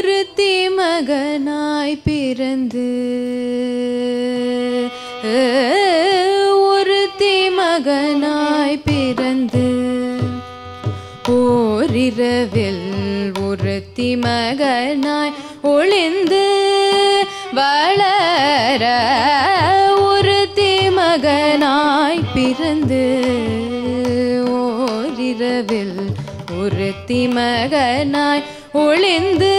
ஒருத்தி மகனாய் பிறந்து ஒருத்தி மகனாய் பிறந்து ஓரிரவில் ஒருத்தி மகனாய் ஒளிந்து வளர ஒருத்தி மகனாய் பிறந்து ஓரிரவில் ஒருத்தி மகனாய் ஒளிந்து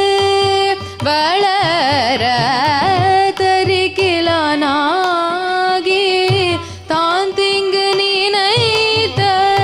வளர தரிக்கிலானாகி தான் திங்கு நினைத்த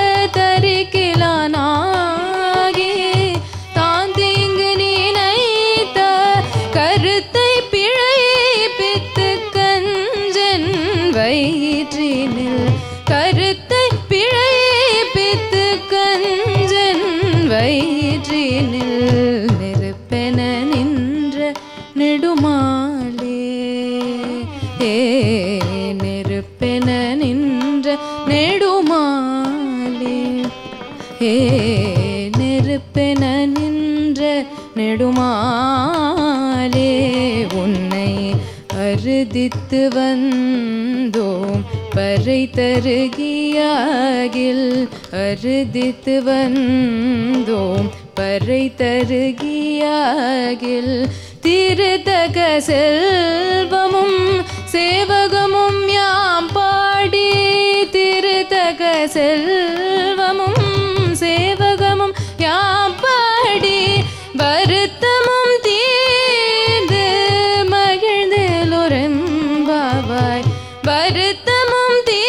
தரிக்கிலானாகி தான் திங்கு நினைத்த கருத்தை பிழைப்பித்து கஞ்சன் வயிற்றினில் கருத்தை பிழைப்பித்து கஞ்சன் வயிற்றினில் நெருப்பென நின்ற நெடுமாலே ஏ நெருப்பென நின்ற நெடுமாலே ஏ நெருப்பென நின்ற நெடுமாலே உன்னை அறுதித்து வந்தோம் பறை தருகியாகில் அறுதித்து வந்தோம் பறை தருகியாகில் திருத்தக செல்வமும் சேவகமும் யாம் பாடி திருத்தக செல்வமும் சேவகமும் யாம் பாடி வருத்தமும் தீர்ந்து மகிழ்ந்தேலொரம்பாவாய் வருத்தமும் தீ